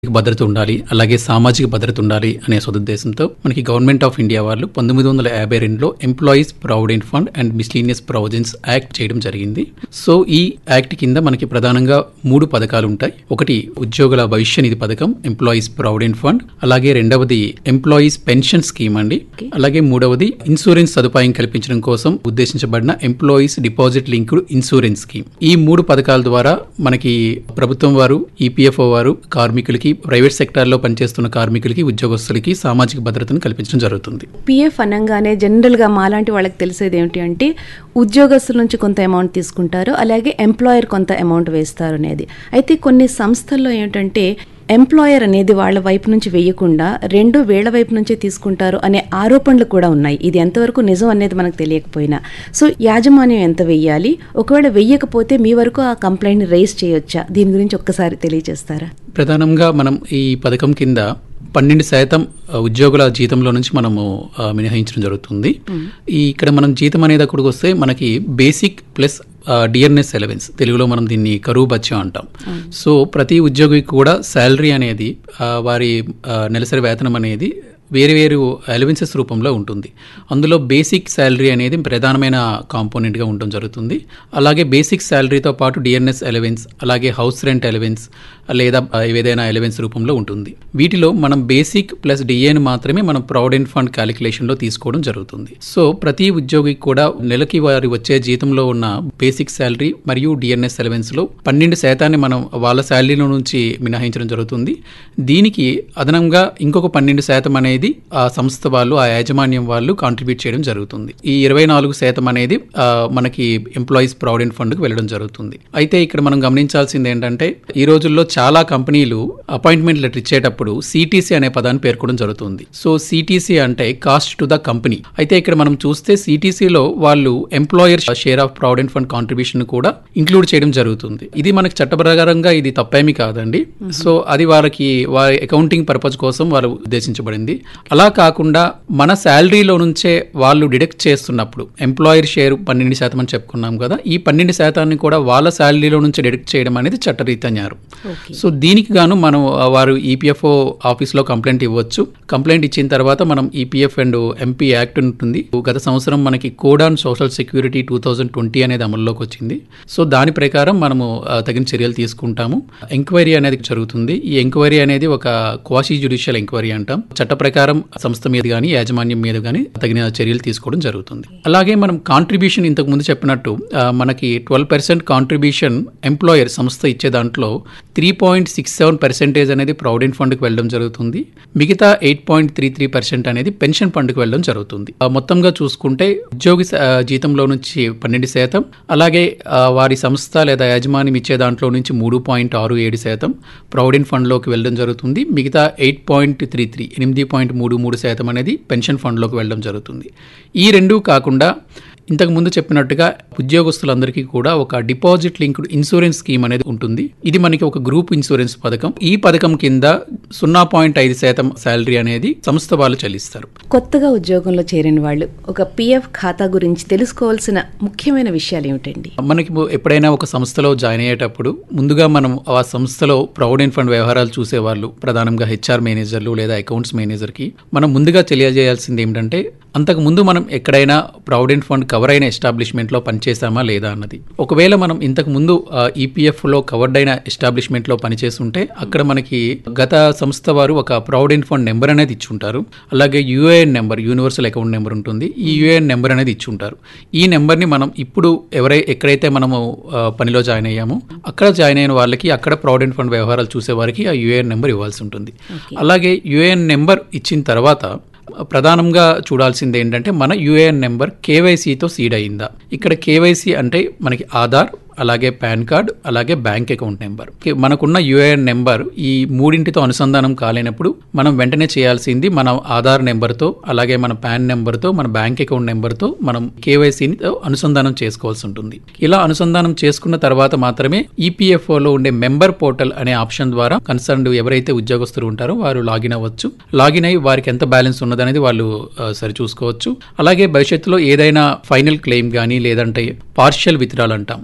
భద్రత ఉండాలి అలాగే సామాజిక భద్రత ఉండాలి అనే సదుద్దేశంతో మనకి గవర్నమెంట్ ఆఫ్ ఇండియా వాళ్ళు పంతొమ్మిది వందల యాభై రెండులో employees provident fund and miscellaneous provisions act చేయడం జరిగింది సో ఈ యాక్ట్ కింద మనకి ప్రధానంగా మూడు పథకాలు ఉంటాయి ఒకటి ఉద్యోగుల భవిష్య నిధి పథకం ఎంప్లాయీస్ ప్రావిడెంట్ ఫండ్ అలాగే రెండవది ఎంప్లాయీస్ పెన్షన్ స్కీమ్ అండి అలాగే మూడవది ఇన్సూరెన్స్ సదుపాయం కల్పించడం కోసం ఉద్దేశించబడిన employees deposit linked insurance scheme ఈ మూడు పథకాల ద్వారా మనకి ప్రభుత్వం వారు ఈపీఎఫ్ఓ వారు కార్మికులకి ప్రైవేట్ సెక్టార్లో పనిచేస్తున్న కార్మికులకి ఉద్యోగస్తులకి సామాజిక భద్రతను కల్పించడం జరుగుతుంది పిఎఫ్ అనగానే జనరల్గా మాలాంటి వాళ్ళకి తెలిసేది ఏమిటి అంటే ఉద్యోగస్తుల నుంచి కొంత అమౌంట్ తీసుకుంటారు అలాగే ఎంప్లాయర్ కొంత అమౌంట్ వేస్తారు అనేది అయితే కొన్ని సంస్థల్లో ఏమిటంటే ఎంప్లాయర్ అనేది వాళ్ళ వైపు నుంచి వేయకుండా రెండు వేళ్ల వైపు నుంచే తీసుకుంటారు అనే ఆరోపణలు కూడా ఉన్నాయి ఇది ఎంతవరకు నిజం అనేది మనకు తెలియకపోయినా సో యాజమాన్యం ఎంత వెయ్యాలి ఒకవేళ వెయ్యకపోతే మీ వరకు ఆ కంప్లైంట్ రైజ్ చేయొచ్చా దీని గురించి ఒక్కసారి తెలియజేస్తారా ప్రధానంగా మనం ఈ పథకం కింద పన్నెండు శాతం ఆ, ఉద్యోగుల జీతంలో నుంచి మనము ఆ, మినహాయించడం జరుగుతుంది ఈ ఇక్కడ మనం జీతం అనేది అక్కడికి వస్తే మనకి బేసిక్ ప్లస్ డిఎన్ఎస్ ఎలవెన్స్ తెలుగులో మనం దీన్ని కరువు బత్యం అంటాం సో ప్రతి ఉద్యోగికి కూడా శాలరీ అనేది ఆ, వారి ఆ, నెలసరి వేతనం అనేది వేరు వేరు అలవెన్సెస్ రూపంలో ఉంటుంది అందులో బేసిక్ శాలరీ అనేది ప్రధానమైన కాంపోనెంట్గా ఉండడం జరుగుతుంది అలాగే బేసిక్ శాలరీతో పాటు డిఎన్ఎస్ ఎలవెన్స్ అలాగే హౌస్ రెంట్ ఎలవెన్స్ లేదా ఆ, ఏదైనా ఎలవెన్స్ రూపంలో ఉంటుంది వీటిలో మనం బేసిక్ ప్లస్ డిఏని మాత్రమే మనం ప్రావిడెంట్ ఫండ్ క్యాలిక్యులేషన్లో తీసుకోవడం జరుగుతుంది సో ప్రతి ఉద్యోగికి కూడా నెలకి వారి వచ్చే జీతంలో ఉన్న బేసిక్ శాలరీ మరియు డిఎన్ఎస్ ఎలవెన్స్లో పన్నెండు శాతాన్ని మనం వాళ్ళ శాలరీలో నుంచి మినహాయించడం జరుగుతుంది దీనికి అదనంగా ఇంకొక పన్నెండు శాతం అనేది ఆ సంస్థ వాళ్ళు ఆ యాజమాన్యం వాళ్ళు కాంట్రిబ్యూట్ చేయడం జరుగుతుంది ఈ ఇరవై నాలుగు శాతం అనేది ఆ, మనకి ఎంప్లాయీస్ ప్రావిడెంట్ ఫండ్కి వెళ్ళడం జరుగుతుంది అయితే ఇక్కడ మనం గమనించాల్సింది ఏంటంటే ఈ రోజుల్లో చాలా కంపెనీలు అపాయింట్మెంట్ లెటర్ ఇచ్చేటప్పుడు సిటీసీ అనే పదాన్ని పేర్కొనడం జరుగుతుంది సో సిటీసీ అంటే కాస్ట్ టు ద కంపెనీ అయితే ఇక్కడ మనం చూస్తే సిటీసీలో వాళ్ళు employer share of provident fund contribution కూడా ఇంక్లూడ్ చేయడం జరుగుతుంది ఇది మనకి చట్ట ప్రకారంగా ఇది తప్పేమీ కాదండి సో అది వాళ్ళకి వారి అకౌంటింగ్ పర్పస్ కోసం వాళ్ళు ఉద్దేశించబడింది అలా కాకుండా మన శాలరీలో నుంచే వాళ్ళు డిడక్ట్ చేస్తున్నప్పుడు ఎంప్లాయర్ షేర్ పన్నెండు శాతం అని చెప్పుకున్నాం కదా ఈ పన్నెండు శాతాన్ని కూడా వాళ్ళ శాలరీలో నుంచి డిడక్ట్ చేయడం అనేది చట్టరీత్యా నేరం సో దీనికి గాను మనం ఆ, వారు ఈపీఎఫ్ఓ ఆఫీస్లో కంప్లైంట్ ఇవ్వచ్చు కంప్లైంట్ ఇచ్చిన తర్వాత మనం ఈపీఎఫ్ అండ్ ఎంపీ యాక్ట్ ఉంటుంది గత సంవత్సరం మనకి code on social security two thousand twenty అనేది అమల్లోకి వచ్చింది సో దాని ప్రకారం మనము ఆ, తగిన చర్యలు తీసుకుంటాము ఎంక్వైరీ అనేది జరుగుతుంది ఈ ఎంక్వైరీ అనేది ఒక క్వాషీ జ్యుడిషియల్ ఎంక్వైరీ అంటాం చట్ట ప్రకారం సంస్థ మీద కానీ యాజమాన్యం మీద కానీ తగిన చర్యలు తీసుకోవడం జరుగుతుంది అలాగే మనం కాంట్రిబ్యూషన్ ఇంతకు ముందు చెప్పినట్టు ఆ, మనకి ట్వెల్వ్ పర్సెంట్ కాంట్రిబ్యూషన్ ఎంప్లాయర్ సంస్థ ఇచ్చే దాంట్లో three point six seven percentage అనేది ప్రావిడెంట్ ఫండ్కి వెళ్ళడం జరుగుతుంది మిగతా eight point three three percent అనేది పెన్షన్ ఫండ్కి వెళ్ళడం జరుగుతుంది ఆ, మొత్తంగా చూసుకుంటే ఉద్యోగి స- ఆ, జీతంలో నుంచి పన్నెండు శాతం అలాగే ఆ, వారి సంస్థ లేదా యాజమాన్యం ఇచ్చే దాంట్లో నుంచి మూడు పాయింట్ ఆరు ఏడు శాతం ప్రావిడెంట్ ఫండ్లోకి వెళ్ళడం జరుగుతుంది మిగతా ఎయిట్ పాయింట్ త్రీ త్రీ ఎనిమిది పాయింట్ మూడు మూడు శాతం అనేది పెన్షన్ ఫండ్లోకి వెళ్ళడం జరుగుతుంది ఈ రెండూ కాకుండా ఇంతకు ముందు చెప్పినట్టుగా ఉద్యోగస్తులందరికీ కూడా ఒక డిపాజిట్ లింక్డ్ ఇన్సూరెన్స్ స్కీమ్ అనేది ఉంటుంది ఇది మనకి ఒక గ్రూప్ ఇన్సూరెన్స్ పథకం ఈ పథకం కింద సున్నా పాయింట్ ఐదు శాతం శాలరీ అనేది సంస్థ వాళ్ళు చెల్లిస్తారు కొత్తగా ఉద్యోగంలో చేరిన వాళ్ళు ఒక పిఎఫ్ ఖాతా గురించి తెలుసుకోవాల్సిన ముఖ్యమైన విషయాలు ఏమిటండి మనకి ఎప్పుడైనా ఒక సంస్థలో జాయిన్ అయ్యేటప్పుడు ముందుగా మనం ఆ సంస్థలో ప్రావిడెంట్ ఫండ్ వ్యవహారాలు చూసేవాళ్ళు ప్రధానంగా హెచ్ఆర్ మేనేజర్లు లేదా అకౌంట్స్ మేనేజర్కి మనం ముందుగా తెలియజేయాల్సింది ఏమిటంటే అంతకు ముందు మనం ఎక్కడైనా ప్రావిడెంట్ ఫండ్ కవర్ అయిన ఎస్టాబ్లిష్మెంట్లో పనిచేసామా లేదా అన్నది ఒకవేళ మనం ఇంతకు ముందు ఈపీఎఫ్లో కవర్డ్ అయిన ఎస్టాబ్లిష్మెంట్లో పనిచేస్తుంటే అక్కడ మనకి గత సంస్థ వారు ఒక ప్రావిడెంట్ ఫండ్ నెంబర్ అనేది ఇచ్చుంటారు అలాగే UAN number universal account number ఉంటుంది ఈ యూఏఎన్ నెంబర్ అనేది ఇచ్చుంటారు ఈ నెంబర్ని మనం ఇప్పుడు ఎవరై ఎక్కడైతే మనము ఆ, పనిలో జాయిన్ అయ్యామో అక్కడ జాయిన్ అయిన వాళ్ళకి అక్కడ ప్రావిడెంట్ ఫండ్ వ్యవహారాలు చూసే వారికి ఆ యూఏఎన్ నెంబర్ ఇవ్వాల్సి ఉంటుంది అలాగే యూఏఎన్ నెంబర్ ఇచ్చిన తర్వాత ప్రధానంగా చూడాల్సింది ఏంటంటే మన యూఏఎన్ నెంబర్ కేవైసీతో సీడ్ అయిందా ఇక్కడ కేవైసీ అంటే మనకి ఆధార్ అలాగే పాన్ కార్డ్ అలాగే బ్యాంక్ అకౌంట్ నెంబర్ కి- మనకున్న యూఏఎన్ నెంబర్ ఈ మూడింటితో అనుసంధానం కాలేనప్పుడు మనం వెంటనే చేయాల్సింది మన ఆధార్ నెంబర్తో అలాగే మన పాన్ నెంబర్తో మన బ్యాంక్ అకౌంట్ నెంబర్తో మనం కేవైసీని అనుసంధానం చేసుకోవాల్సి ఉంటుంది ఇలా అనుసంధానం చేసుకున్న తర్వాత మాత్రమే ఈపీఎఫ్ఓలో ఉండే మెంబర్ పోర్టల్ అనే ఆప్షన్ ద్వారా కన్సర్న్డ్ ఎవరైతే ఉద్యోగస్తులు ఉంటారో వారు లాగిన్ అవ్వచ్చు లాగిన్ అయ్యి వారికి ఎంత బ్యాలెన్స్ ఉన్నదనేది వాళ్ళు ఆ, సరి చూసుకోవచ్చు అలాగే భవిష్యత్తులో ఏదైనా ఫైనల్ క్లెయిమ్ కానీ లేదంటే పార్షియల్ విత్డ్రాల్ అంటాం సర్వీస్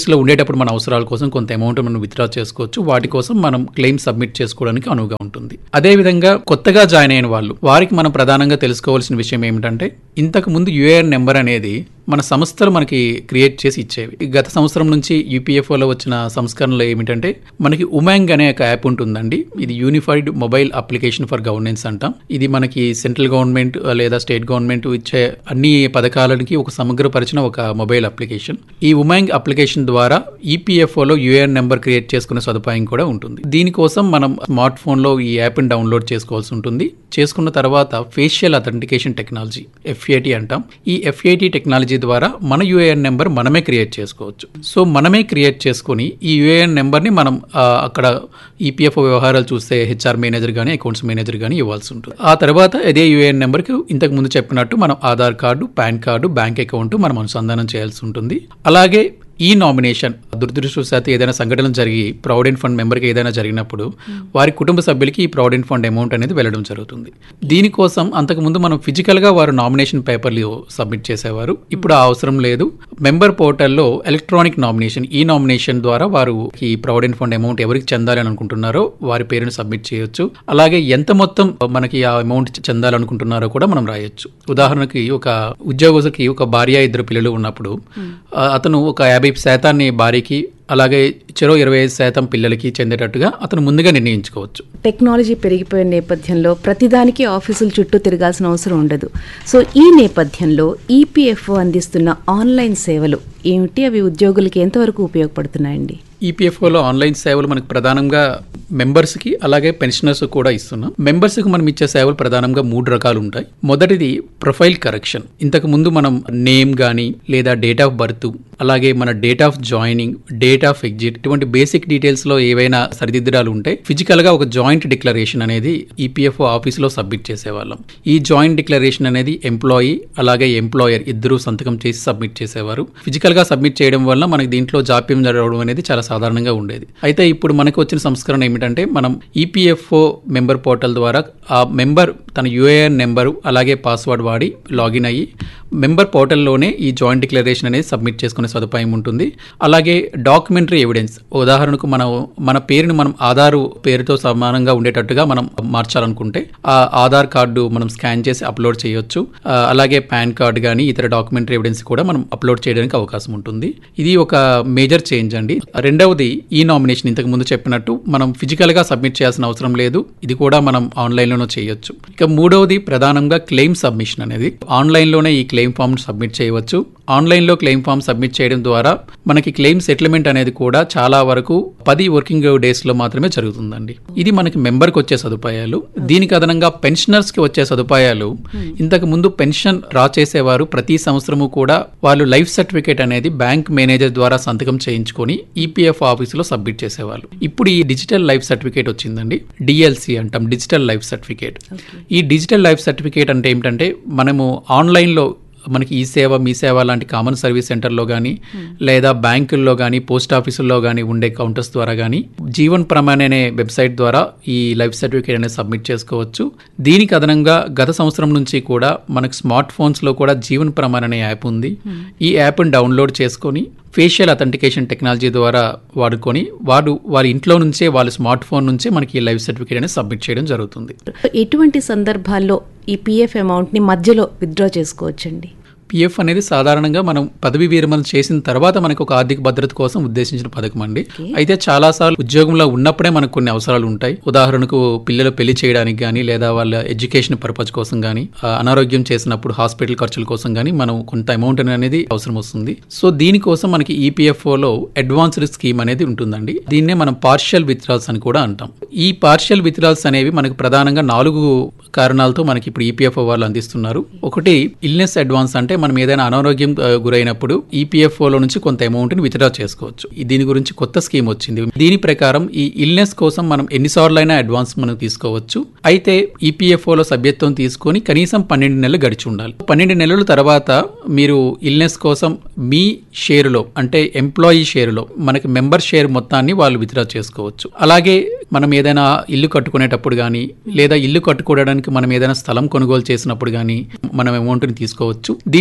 లో ఉండేటప్పుడు మన అవసరాల కోసం కొంత అమౌంట్ మనం విత్డ్రా చేసుకోవచ్చు వాటి కోసం మనం క్లెయిమ్ సబ్మిట్ చేసుకోవడానికి అనువుగా ఉంటుంది అదే విధంగా కొత్తగా జాయిన్ అయిన వాళ్ళు వారికి మనం ప్రధానంగా తెలుసుకోవాల్సిన విషయం ఏమిటంటే ఇంతకు ముందు యుఏఎన్ నెంబర్ అనేది మన సంస్థలు మనకి క్రియేట్ చేసి ఇచ్చేవి ఈ గత సంవత్సరం నుంచి యూపీఎఫ్ఓలో వచ్చిన సంస్కరణలు ఏమిటంటే మనకి ఉమాంగ్ అనే ఒక యాప్ ఉంటుందండి ఇది unified mobile application for governance అంటాం ఇది మనకి సెంట్రల్ గవర్నమెంట్ లేదా స్టేట్ గవర్నమెంట్ ఇచ్చే అన్ని పథకాలకి ఒక సమగ్రపరిచిన ఒక మొబైల్ అప్లికేషన్ ఈ ఉమాంగ్ అప్లికేషన్ ద్వారా ఈపీఎఫ్ఓలో యుఏఎన్ నెంబర్ క్రియేట్ చేసుకునే సదుపాయం కూడా ఉంటుంది దీనికోసం మనం స్మార్ట్ ఫోన్లో ఈ యాప్ని డౌన్లోడ్ చేసుకోవాల్సి ఉంటుంది చేసుకున్న తర్వాత ఫేషియల్ అథెంటికేషన్ టెక్నాలజీ ఎఫ్ఏటి అంటాం ఈ ఎఫ్ఏటి టెక్నాలజీ ద్వారా మన యుఏఎన్ నెంబర్ మనమే క్రియేట్ చేసుకోవచ్చు సో మనమే క్రియేట్ చేసుకుని ఈ యుఏఎన్ నెంబర్ని మనం ఆ, అక్కడ ఈపీఎఫ్ఓ వ్యవహారాలు చూస్తే హెచ్ఆర్ మేనేజర్ కానీ అకౌంట్స్ మేనేజర్ కానీ ఇవ్వాల్సి ఉంటుంది ఆ తర్వాత అదే యుఏఎన్ నెంబర్కి ఇంతకు ముందు చెప్పినట్టు మనం Aadhaar card PAN card bank account మనం అనుసంధానం చేయాల్సి ఉంటుంది అలాగే ఈ నామినేషన్ దురదృష్టవశాత్తు ఏదైనా సంఘటన జరిగి ప్రావిడెంట్ ఫండ్ మెంబర్కి ఏదైనా జరిగినప్పుడు వారి కుటుంబ సభ్యులకి ఈ ప్రావిడెంట్ ఫండ్ అమౌంట్ అనేది వెళ్ళడం జరుగుతుంది దీనికోసం అంతకుముందు మనం ఫిజికల్గా వారు నామినేషన్ పేపర్లు సబ్మిట్ చేసేవారు ఇప్పుడు ఆ అవసరం లేదు మెంబర్ పోర్టల్లో ఎలక్ట్రానిక్ నామినేషన్ ఈ నామినేషన్ ద్వారా వారు ఈ ప్రావిడెంట్ ఫండ్ అమౌంట్ ఎవరికి చెందాలి అని అనుకుంటున్నారో వారి పేరును సబ్మిట్ చేయొచ్చు అలాగే ఎంత మొత్తం మనకి ఆ అమౌంట్ చెందాలనుకుంటున్నారో కూడా మనం రాయొచ్చు ఉదాహరణకి ఒక ఉద్యోగస్తుకి ఒక భార్య ఇద్దరు పిల్లలు ఉన్నప్పుడు ఆ, అతను ఒక యాభై శాతాన్ని భార్యకి అలాగే చెరో ఇరవై ఐదు శాతం పిల్లలకి చెందేటట్టుగా అతను ముందుగా నిర్ణయించుకోవచ్చు టెక్నాలజీ పెరిగిపోయిన నేపథ్యంలో ప్రతిదానికి ఆఫీసుల చుట్టూ తిరగాల్సిన అవసరం ఉండదు సో ఈ నేపథ్యంలో ఈపీఎఫ్ఓ అందిస్తున్న ఆన్లైన్ సేవలు ఏమిటి అవి ఉద్యోగులకి ఎంతవరకు ఉపయోగపడుతున్నాయండి ఈపీఎఫ్ఓలో ఆన్లైన్ సేవలు మనకు ప్రధానంగా మెంబర్స్కి అలాగే పెన్షనర్స్ కూడా ఇస్తున్నాం మెంబర్స్కి మనం ఇచ్చే సేవలు ప్రధానంగా మూడు రకాలు ఉంటాయి మొదటిది ప్రొఫైల్ కరెక్షన్ ఇంతకు ముందు మనం నేమ్ కానీ లేదా డేట్ ఆఫ్ బర్త్ అలాగే మన date of joining date of exit ఇటువంటి బేసిక్ డీటెయిల్స్ లో ఏవైనా సరిదిద్దడాలు ఉంటే ఫిజికల్ గా ఒక జాయింట్ డిక్లరేషన్ అనేది ఈపీఎఫ్ఓ ఆఫీసులో సబ్మిట్ చేసేవాళ్ళం ఈ జాయింట్ డిక్లరేషన్ అనేది ఎంప్లాయీ అలాగే ఎంప్లాయర్ ఇద్దరు సంతకం చేసి సబ్మిట్ చేసేవారు ఫిజికల్ గా సబ్మిట్ చేయడం వల్ల మనకి దీంట్లో జాప్యం జరగడం అనేది చాలా సాధారణంగా ఉండేది అయితే ఇప్పుడు మనకు వచ్చిన సంస్కరణ ఏమిటంటే మనం ఈపీఎఫ్ఓ మెంబర్ పోర్టల్ ద్వారా ఆ మెంబర్ తన యూఏఎన్ నెంబరు అలాగే పాస్వర్డ్ వాడి లాగిన్ అయ్యి మెంబర్ పోర్టల్లోనే ఈ జాయింట్ డిక్లరేషన్ అనేది సబ్మిట్ చేసుకునే సదుపాయం ఉంటుంది అలాగే డాక్యుమెంటరీ ఎవిడెన్స్ ఉదాహరణకు మనం మన పేరుని మనం ఆధారు పేరుతో సమానంగా ఉండేటట్టుగా మనం మార్చాలనుకుంటే ఆ ఆధార్ కార్డు మనం స్కాన్ చేసి అప్లోడ్ చేయొచ్చు ఆ, అలాగే పాన్ కార్డు కానీ ఇతర డాక్యుమెంటరీ ఎవిడెన్స్ కూడా మనం అప్లోడ్ చేయడానికి అవకాశం ఉంటుంది ఇది ఒక మేజర్ చేంజ్ అండి రెండవది ఈ నామినేషన్ ఇంతకు ముందు చెప్పినట్టు మనం ఫిజికల్ గా సబ్మిట్ చేయాల్సిన అవసరం లేదు ఇది కూడా మనం ఆన్లైన్ లోనే చేయొచ్చు ఇక మూడవది ప్రధానంగా క్లెయిమ్ సబ్మిషన్ అనేది ఆన్లైన్ లోనే ఈ క్లెయిమ్ ఫామ్ సబ్మిట్ చేయవచ్చు ఆన్లైన్ లో క్లెయిమ్ ఫామ్ సబ్మిట్ చేయడం ద్వారా మనకి క్లెయిమ్ సెటిల్మెంట్ అనేది కూడా చాలా వరకు పది వర్కింగ్ డేస్ లో మాత్రమే జరుగుతుందండి ఇది మనకి మెంబర్కి వచ్చే సదుపాయాలు దీనికి అదనంగా పెన్షనర్స్ కి వచ్చే సదుపాయాలు ఇంతకు ముందు పెన్షన్ డ్రా చేసేవారు ప్రతి సంవత్సరము కూడా వాళ్ళు లైఫ్ సర్టిఫికేట్ అనేది బ్యాంక్ మేనేజర్ ద్వారా సంతకం చేయించుకొని ఈపీఎఫ్ ఆఫీసులో సబ్మిట్ చేసేవాళ్ళు ఇప్పుడు ఈ డిజిటల్ లైఫ్ సర్టిఫికేట్ వచ్చిందండి డిఎల్సి అంటాం డిజిటల్ లైఫ్ సర్టిఫికేట్ ఈ డిజిటల్ లైఫ్ సర్టిఫికేట్ అంటే ఏమిటంటే మనము ఆన్లైన్లో మనకి ఈ సేవ మీ సేవ లాంటి కామన్ సర్వీస్ సెంటర్లో కానీ లేదా బ్యాంకుల్లో కానీ పోస్ట్ ఆఫీసుల్లో కానీ ఉండే కౌంటర్స్ ద్వారా కానీ జీవన్ ప్రమాణ్ అనే వెబ్సైట్ ద్వారా ఈ లైఫ్ సర్టిఫికేట్ అనేది సబ్మిట్ చేసుకోవచ్చు దీనికి అదనంగా గత సంవత్సరం నుంచి కూడా మనకు స్మార్ట్ ఫోన్స్లో కూడా జీవన్ ప్రమాణ్ అనే యాప్ ఉంది ఈ యాప్ని డౌన్లోడ్ చేసుకొని ఫేషియల్ అథెంటికేషన్ టెక్నాలజీ ద్వారా వాడుకొని వాడు వారి ఇంట్లో నుంచే వాళ్ళ స్మార్ట్ ఫోన్ నుంచే మనకి ఈ లైఫ్ సర్టిఫికేట్ అనేది సబ్మిట్ చేయడం జరుగుతుంది ఎటువంటి సందర్భాల్లో ఈ పిఎఫ్ అమౌంట్ని మధ్యలో విత్డ్రా చేసుకోవచ్చండి పిఎఫ్ అనేది సాధారణంగా మనం పదవి విరమణ చేసిన తర్వాత మనకు ఒక ఆర్థిక భద్రత కోసం ఉద్దేశించిన పథకం అండి అయితే చాలా సార్లు ఉద్యోగంలో ఉన్నప్పుడే మనకు కొన్ని అవసరాలు ఉంటాయి ఉదాహరణకు పిల్లలు పెళ్లి చేయడానికి కానీ లేదా వాళ్ళ ఎడ్యుకేషన్ పర్పస్ కోసం కానీ అనారోగ్యం చేసినప్పుడు హాస్పిటల్ ఖర్చుల కోసం కానీ మనం కొంత అమౌంట్ అనేది అవసరం వస్తుంది సో దీనికోసం మనకి ఈపీఎఫ్ఓలో అడ్వాన్స్డ్ స్కీమ్ అనేది ఉంటుందండి దీన్నే మనం పార్షియల్ విత్డ్రాల్స్ అని కూడా అంటాం ఈ పార్షియల్ విత్డ్రాల్స్ అనేవి మనకు ప్రధానంగా నాలుగు కారణాలతో మనకి ఇప్పుడు ఈపీఎఫ్ఓ వాళ్ళు అందిస్తున్నారు ఒకటి ఇల్నెస్ అడ్వాన్స్ అంటే మనం ఏదైనా అనారోగ్యం ఆ, గురైనప్పుడు ఈపీఎఫ్ఓ లో నుంచి కొంత అమౌంట్ ని విత్డ్రా చేసుకోవచ్చు ఈ- దీని గురించి కొత్త స్కీమ్ వచ్చింది దీని ప్రకారం ఈ ఇల్నెస్ కోసం మనం ఎన్నిసార్లైనా అడ్వాన్స్ మనం తీసుకోవచ్చు అయితే ఈపీఎఫ్ఓ లో సభ్యత్వం తీసుకొని కనీసం పన్నెండు నెలలు గడిచి ఉండాలి పన్నెండు నెలల తర్వాత మీరు ఇల్నెస్ కోసం మీ షేరులో అంటే ఎంప్లాయీ షేరులో మనకి మెంబర్ షేర్ మొత్తాన్ని వాళ్ళు విత్డ్రా చేసుకోవచ్చు అలాగే మనం ఏదైనా ఇల్లు కట్టుకునేటప్పుడు కానీ లేదా ఇల్లు కట్టుకోవడానికి మనం ఏదైనా స్థలం కొనుగోలు చేసినప్పుడు కానీ మనం అమౌంట్ని తీసుకోవచ్చు దీంట్లో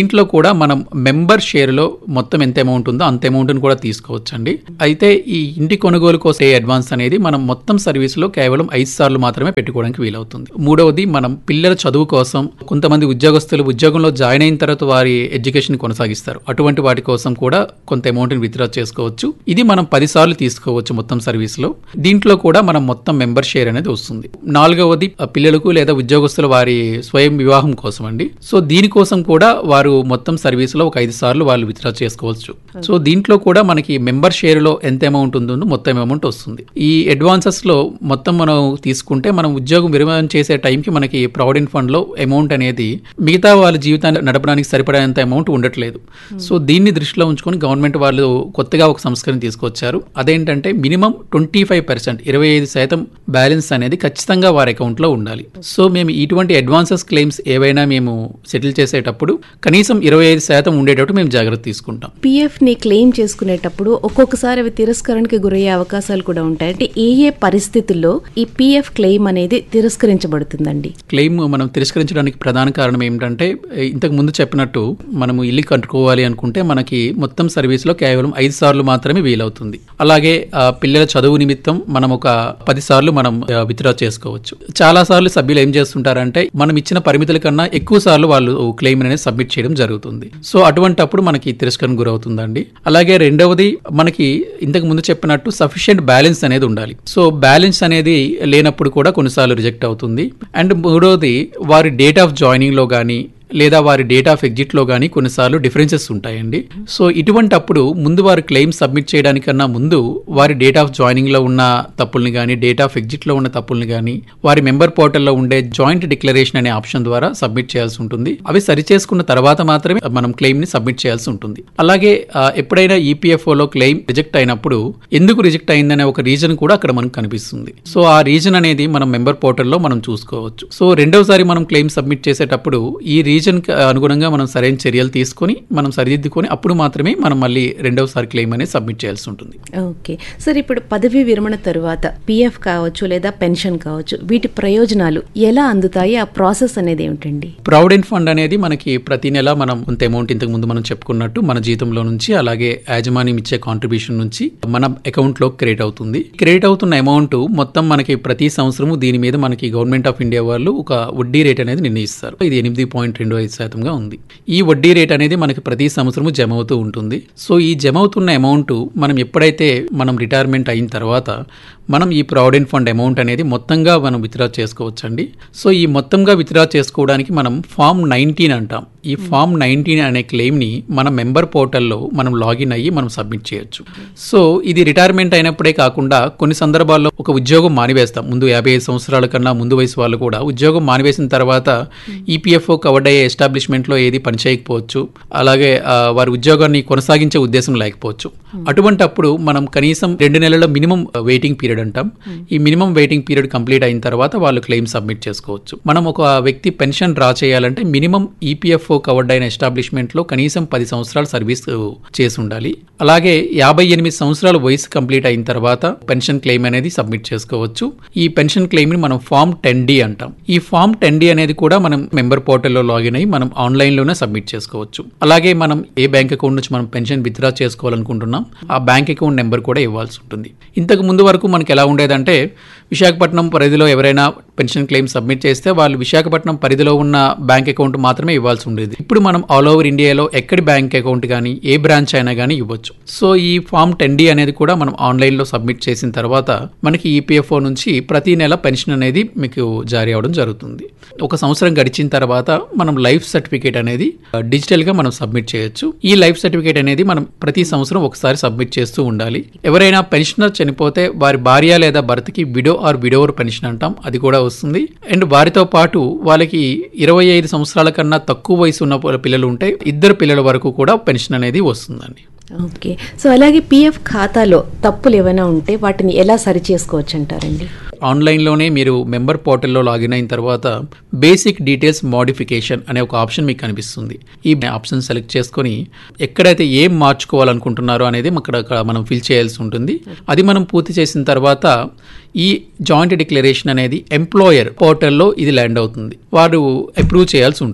దీంట్లో కూడా మనం మెంబర్ షేర్లో మొత్తం ఎంత అమౌంట్ ఉందో అంత అమౌంట్ని కూడా తీసుకోవచ్చండి అయితే ఈ ఇంటి కొనుగోలు కోసం ఏ అడ్వాన్స్ అనేది మనం మొత్తం సర్వీస్లో కేవలం ఐదు సార్లు మాత్రమే పెట్టుకోవడానికి వీలవుతుంది మూడవది మనం పిల్లల చదువు కోసం కొంతమంది ఉద్యోగస్తులు ఉద్యోగంలో జాయిన్ అయిన తర్వాత వారి ఎడ్యుకేషన్ కొనసాగిస్తారు అటువంటి వాటి కోసం కూడా కొంత అమౌంట్ని విత్డ్రా చేసుకోవచ్చు ఇది మనం పది సార్లు తీసుకోవచ్చు మొత్తం సర్వీస్లో దీంట్లో కూడా మనం మొత్తం మెంబర్ షేర్ అనేది వస్తుంది నాలుగవది ఆ పిల్లలకు లేదా ఉద్యోగస్తుల వారి స్వయం వివాహం కోసం అండి సో దీనికోసం కూడా వారు మొత్తం సర్వీస్లో ఒక ఐదు సార్లు వాళ్ళు విత్డ్రా చేసుకోవచ్చు సో దీంట్లో కూడా మనకి మెంబర్ షేర్లో ఎంత అమౌంట్ ఉందో మొత్తం అమౌంట్ వస్తుంది ఈ అడ్వాన్సెస్ లో మొత్తం మనం తీసుకుంటే మనం ఉద్యోగం విరమణ చేసే టైంకి మనకి ప్రావిడెంట్ ఫండ్ లో అమౌంట్ అనేది మిగతా వాళ్ళ జీవితాన్ని నడపడానికి సరిపడేంత అమౌంట్ ఉండట్లేదు సో దీన్ని దృష్టిలో ఉంచుకొని గవర్నమెంట్ వాళ్ళు కొత్తగా ఒక సంస్కరణ తీసుకొచ్చారు అదేంటంటే మినిమం ట్వంటీ ఫైవ్ పర్సెంట్ ఇరవై ఐదు శాతం బ్యాలెన్స్ అనేది ఖచ్చితంగా వారి అకౌంట్లో ఉండాలి సో మేము ఇటువంటి అడ్వాన్సెస్ క్లెయిమ్స్ ఏవైనా మేము సెటిల్ చేసేటప్పుడు కనీసం ఇరవై ఐదు శాతం ఉండేటట్టు మేము జాగ్రత్త తీసుకుంటాం పిఎఫ్ ని క్లెయిమ్ చేసుకునేటప్పుడు ఒక్కొక్కసారి అవి తిరస్కరణకి గురయ్యే అవకాశాలు కూడా ఉంటాయి అంటే ఏ ఏ పరిస్థితుల్లో ఈ పిఎఫ్ క్లెయిమ్ అనేది తిరస్కరించబడుతుందండి క్లెయిమ్ మనం తిరస్కరించడానికి ప్రధాన కారణం ఏమిటంటే ఇంతకు ముందు చెప్పినట్టు మనము ఇల్లు కట్టుకోవాలి అనుకుంటే మనకి మొత్తం సర్వీస్లో కేవలం ఐదు సార్లు మాత్రమే వీలవుతుంది అలాగే ఆ, పిల్లల చదువు నిమిత్తం మనం ఒక పది సార్లు మనం విత్డ్రా చేసుకోవచ్చు చాలా సార్లు సభ్యులు ఏం చేస్తుంటారంటే మనం ఇచ్చిన పరిమితుల కన్నా ఎక్కువ సార్లు వాళ్ళు క్లెయిమ్ అనేది సబ్మిట్ చేయడం జరుగుతుంది సో అటువంటప్పుడు మనకి తిరస్కరణ గురవుతుందండి అలాగే రెండవది మనకి ఇంతకు ముందు చెప్పినట్టు సఫిషియెంట్ బ్యాలెన్స్ అనేది ఉండాలి సో బ్యాలెన్స్ అనేది లేనప్పుడు కూడా కొన్నిసార్లు రిజెక్ట్ అవుతుంది అండ్ మూడవది వారి డేట్ ఆఫ్ జాయినింగ్ లో కానీ లేదా వారి డేట్ ఆఫ్ ఎగ్జిట్ లో కానీ కొన్నిసార్లు డిఫరెన్సెస్ ఉంటాయండి సో ఇటువంటి అప్పుడు ముందు వారు క్లెయిమ్ సబ్మిట్ చేయడానికన్నా ముందు వారి డేట్ ఆఫ్ జాయినింగ్ లో ఉన్న తప్పుల్ని కానీ డేట్ ఆఫ్ ఎగ్జిట్ లో ఉన్న తప్పుల్ని కానీ వారి మెంబర్ పోర్టల్లో ఉండే జాయింట్ డిక్లరేషన్ అనే ఆప్షన్ ద్వారా సబ్మిట్ చేయాల్సి ఉంటుంది అవి సరి చేసుకున్న తర్వాత మాత్రమే మనం క్లెయిమ్ ని సబ్మిట్ చేయాల్సి ఉంటుంది అలాగే ఆ, ఎప్పుడైనా ఈపీఎఫ్ఓ లో క్లెయిమ్ రిజెక్ట్ అయినప్పుడు ఎందుకు రిజెక్ట్ అయిందనే ఒక రీజన్ కూడా అక్కడ మనకు కనిపిస్తుంది సో ఆ రీజన్ అనేది మనం మెంబర్ పోర్టల్లో మనం చూసుకోవచ్చు సో రెండోసారి మనం క్లెయిమ్ సబ్మిట్ చేసేటప్పుడు ఈ రీజన్ అనుగుణంగా మనం సరైన చర్యలు తీసుకొని మనం సరిదిద్దుకొని అప్పుడు మాత్రమే మనం మళ్ళీ రెండోసారి క్లెయిమ్ అనేది సబ్మిట్ చేయాల్సి ఉంటుంది ఓకే సార్ ఇప్పుడు పదవీ విరమణ తరువాత పిఎఫ్ కావచ్చు లేదా పెన్షన్ కావచ్చు వీటి ప్రయోజనాలు ఎలా అందుతాయి ఆ ప్రాసెస్ అనేది ఏమిటండి ప్రావిడెంట్ ఫండ్ అనేది మనకి ప్రతి నెల మనం కొంత అమౌంట్ ఇంతకు ముందు మనం చెప్పుకున్నట్టు మన జీతంలో నుంచి అలాగే యాజమాన్యం ఇచ్చే కాంట్రిబ్యూషన్ నుంచి మన అకౌంట్ లో క్రియేట్ అవుతుంది క్రియేట్ అవుతున్న అమౌంట్ మొత్తం మనకి ప్రతి సంవత్సరము దీని మీద మనకి గవర్నమెంట్ ఆఫ్ ఇండియా వాళ్ళు ఒక వడ్డీ రేట్ అనేది నిర్ణయిస్తారు ఇది ఎనిమిది పాయింట్ రెండు ఐదు శాతంగా ఉంది ఈ వడ్డీ రేట్ అనేది మనకి ప్రతి సంవత్సరము జమ అవుతూ ఉంటుంది సో ఈ జమ అవుతున్న అమౌంట్ మనం ఎప్పుడైతే మనం రిటైర్మెంట్ అయిన తర్వాత మనం ఈ ప్రావిడెంట్ ఫండ్ అమౌంట్ అనేది మొత్తంగా మనం విత్డ్రా చేసుకోవచ్చండి సో ఈ మొత్తంగా విత్డ్రా చేసుకోవడానికి మనం ఫామ్ నైన్టీన్ అంటాం ఈ ఫామ్ నైన్టీన్ అనే క్లెయిమ్ని మన మెంబర్ పోర్టల్లో మనం లాగిన్ అయ్యి మనం సబ్మిట్ చేయొచ్చు సో ఇది రిటైర్మెంట్ అయినప్పుడే కాకుండా కొన్ని సందర్భాల్లో ఒక ఉద్యోగం మానివేస్తాం ముందు యాభై ఐదు సంవత్సరాల కన్నా ముందు వయసు వాళ్ళు కూడా ఉద్యోగం మానివేసిన తర్వాత ఈపీఎఫ్ఓ కవర్డ్ అయ్యే ఎస్టాబ్లిష్మెంట్లో ఏది పనిచేయకపోవచ్చు అలాగే ఆ, వారి ఉద్యోగాన్ని కొనసాగించే ఉద్దేశం లేకపోవచ్చు అటువంటి అప్పుడు మనం కనీసం రెండు నెలల మినిమం వెయిటింగ్ పీరియడ్ అంటాం ఈ మినిమం వెయిటింగ్ పీరియడ్ కంప్లీట్ అయిన తర్వాత వాళ్ళు క్లెయిమ్ సబ్మిట్ చేసుకోవచ్చు మనం ఒక వ్యక్తి పెన్షన్ డ్రా చేయాలంటే మినిమం ఈపీఎఫ్ఓ కవర్డ్ అయిన ఎస్టాబ్లిష్మెంట్ లో కనీసం పది సంవత్సరాలు సర్వీస్ చేసి ఉండాలి అలాగే యాభై ఎనిమిది సంవత్సరాల వయసు కంప్లీట్ అయిన తర్వాత పెన్షన్ క్లెయిమ్ అనేది సబ్మిట్ చేసుకోవచ్చు ఈ పెన్షన్ క్లెయిమ్ ని మనం ఫామ్ టెన్ డి అంటాం ఈ ఫామ్ టెన్ డి అనేది కూడా మనం మెంబర్ పోర్టల్లో లాగిన్ అయ్యి మనం ఆన్లైన్ లోనే సబ్మిట్ చేసుకోవచ్చు అలాగే మనం ఏ బ్యాంక్ అకౌంట్ నుంచి మనం పెన్షన్ విత్డ్రా చేసుకోవాలనుకుంటున్నాం ఆ బ్యాంక్ అకౌంట్ నెంబర్ కూడా ఇవ్వాల్సి ఉంటుంది ఇంతకు ముందు వరకు మనకి ఎలా ఉండేదంటే విశాఖపట్నం పరిధిలో ఎవరైనా పెన్షన్ క్లెయిమ్ సబ్మిట్ చేస్తే వాళ్ళు విశాఖపట్నం పరిధిలో ఉన్న బ్యాంక్ అకౌంట్ మాత్రమే ఇవ్వాల్సి ఉండేది ఇప్పుడు మనం ఆల్ ఓవర్ ఇండియాలో ఎక్కడి బ్యాంక్ అకౌంట్ కానీ ఏ బ్రాంచ్ అయినా కానీ ఇవ్వచ్చు సో ఈ ఫామ్ టెన్ డి అనేది కూడా మనం ఆన్లైన్లో సబ్మిట్ చేసిన తర్వాత మనకి ఈపీఎఫ్ఓ నుంచి ప్రతి నెల పెన్షన్ అనేది మీకు జారీ అవడం జరుగుతుంది ఒక సంవత్సరం గడిచిన తర్వాత మనం లైఫ్ సర్టిఫికేట్ అనేది డిజిటల్ గా మనం సబ్మిట్ చేయొచ్చు ఈ లైఫ్ సర్టిఫికేట్ అనేది మనం ప్రతి సంవత్సరం ఒకసారి సబ్మిట్ చేస్తూ ఉండాలి ఎవరైనా పెన్షనర్ చనిపోతే వారి భార్య లేదా భర్తకి విడో ఆర్ విడోవర్ పెన్షన్ అంటాం అది కూడా వస్తుంది అండ్ వారితో పాటు వాళ్ళకి ఇరవై ఐదు సంవత్సరాల కన్నా తక్కువ వయసు ఉన్న పిల్లలు ఉంటే ఇద్దరు పిల్లల వరకు కూడా పెన్షన్ అనేది వస్తుందండి ఓకే సో అలాగే పిఎఫ్ ఖాతాలో తప్పులు ఏమైనా ఉంటే వాటిని ఎలా సరి చేసుకోవచ్చు అంటారండి ఆన్లైన్లోనే మీరు మెంబర్ పోర్టల్లో లాగిన్ అయిన తర్వాత బేసిక్ డీటెయిల్స్ మోడిఫికేషన్ అనే ఒక ఆప్షన్ మీకు కనిపిస్తుంది ఈ ఆప్షన్ సెలెక్ట్ చేసుకొని ఎక్కడైతే ఏం మార్చుకోవాలనుకుంటున్నారో అనేది అక్కడ అక్కడ మనం ఫిల్ చేయాల్సి ఉంటుంది అది మనం పూర్తి చేసిన తర్వాత ఈ జాయింట్ డిక్లరేషన్ అనేది ఎంప్లాయర్ పోర్టల్లో ఇది ల్యాండ్ అవుతుంది వారు అప్రూవ్ చేయాల్సి ఉంటుంది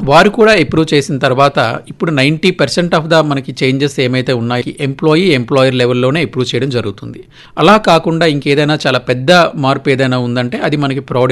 వారు కూడా అప్రూవ్ చేసిన తర్వాత ఇప్పుడు నైంటీ పర్సెంట్ ఆఫ్ ద మనకి చేంజెస్ ఏమైతే ఉన్నాయి ఎంప్లాయీ ఎంప్లాయర్ లెవెల్లోనే అప్రూవ్ చేయడం జరుగుతుంది అలా కాకుండా ఇంకేదైనా చాలా పెద్ద మార్పు ఏదైనా ఉందంటే అది మనకి ప్రావిడెంట్